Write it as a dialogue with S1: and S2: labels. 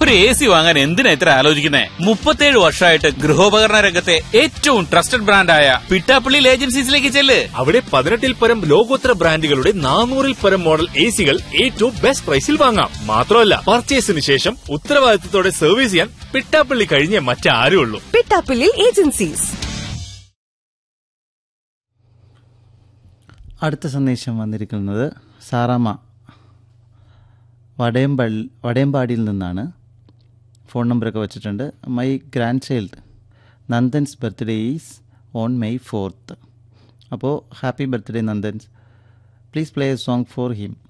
S1: ഒരു A C വാങ്ങാൻ എന്തിനാ ഇത്ര ആലോചിക്കുന്നേ മുപ്പത്തേഴ് വർഷമായിട്ട് ഗൃഹോപകരണ രംഗത്തെ ഏറ്റവും ട്രസ്റ്റഡ് ബ്രാൻഡായ പിട്ടാപ്പള്ളിയിൽ ഏജൻസീസിലേക്ക് ചെല്ല്
S2: അവിടെ പതിനെട്ടിൽ പരം ലോകോത്തര ബ്രാൻഡുകളുടെ നാനൂറിൽ പരം മോഡൽ എ സികൾ ഏറ്റവും ബെസ്റ്റ് പ്രൈസിൽ വാങ്ങാം മാത്രമല്ല പർച്ചേസിന് ശേഷം ഉത്തരവാദിത്തത്തോടെ സർവീസ് ചെയ്യാൻ പിട്ടാപ്പള്ളി കഴിഞ്ഞേ മറ്റാരും ഉള്ളൂ
S3: പിട്ടാപ്പിള്ളിൽ ഏജൻസീസ്
S4: അടുത്ത സന്ദേശം വന്നിരിക്കുന്നത് സാറാമ്മ വടയമ്പള്ളി വടയമ്പാടിയിൽ നിന്നാണ് ഫോൺ നമ്പറൊക്കെ വെച്ചിട്ടുണ്ട് my grand child Nandan's birthday is on May fourth അപ്പോൾ happy birthday Nandan's please play a song for him